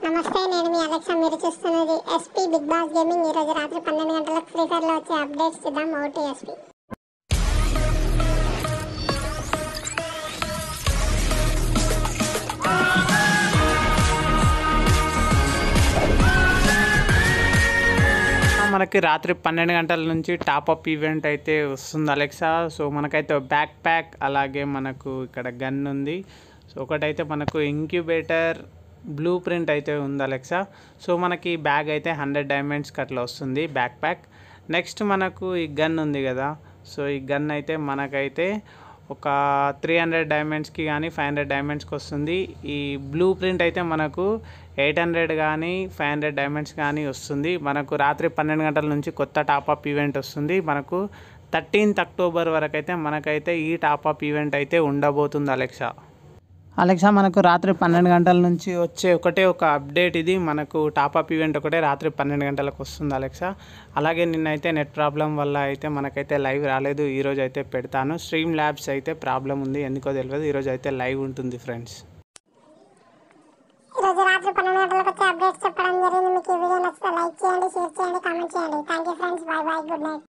నమస్తే నేను మీ అలెక్సా మీరు చూస్తున్నది ఎస్పీ బిగ్ బాస్ గేమింగ్ ఈ రోజు రాత్రి పన్నెండు గంటలకు ఫ్రీ ఫైర్ లో వచ్చే అప్డేట్స్ చూద్దాం ఓటీ ఎస్పీ మనకి రాత్రి పన్నెండు గంటల నుంచి టాప్అప్ ఈవెంట్ అయితే వస్తుంది అలెక్సా సో మనకైతే బ్యాక్ ప్యాక్ అలాగే మనకు ఇక్కడ గన్ ఉంది సో ఒకటైతే మనకు ఇంక్యుబేటర్ బ్లూ ప్రింట్ అయితే ఉంది అలెక్సా సో మనకి బ్యాగ్ అయితే హండ్రెడ్ డైమండ్స్కి అట్లా వస్తుంది బ్యాక్ ప్యాక్ నెక్స్ట్ మనకు ఈ గన్ ఉంది కదా సో ఈ గన్ అయితే మనకైతే ఒక త్రీ హండ్రెడ్ డైమండ్స్కి కానీ ఫైవ్ హండ్రెడ్ డైమండ్స్కి వస్తుంది ఈ బ్లూ ప్రింట్ అయితే మనకు ఎయిట్ హండ్రెడ్ కానీ ఫైవ్ హండ్రెడ్ డైమండ్స్ కానీ వస్తుంది మనకు రాత్రి పన్నెండు గంటల నుంచి కొత్త టాప్అప్ ఈవెంట్ వస్తుంది మనకు థర్టీన్త్ అక్టోబర్ వరకు అయితే మనకైతే ఈ టాప్అప్ ఈవెంట్ అయితే ఉండబోతుంది అలెక్సా అలెక్సా మనకు రాత్రి పన్నెండు గంటల నుంచి వచ్చే ఒకటే ఒక అప్డేట్ ఇది మనకు టాప్అప్ ఈవెంట్ ఒకటే రాత్రి పన్నెండు గంటలకు వస్తుంది అలెక్సా అలాగే నిన్నైతే నెట్ ప్రాబ్లం వల్ల అయితే మనకైతే లైవ్ రాలేదు ఈరోజు అయితే పెడతాను స్ట్రీమ్ ల్యాబ్స్ అయితే ప్రాబ్లం ఉంది ఎందుకో తెలియదు ఈరోజు అయితే లైవ్ ఉంటుంది ఫ్రెండ్స్ ఈ రోజు రాత్రి పన్నెండు గంటలకు వచ్చే అప్డేట్స్ చెప్పడం జరిగింది మీకు ఈ వీడియో నచ్చితే లైక్ చేయండి షేర్ చేయండి కామెంట్ చేయండి thank you friends bye bye good night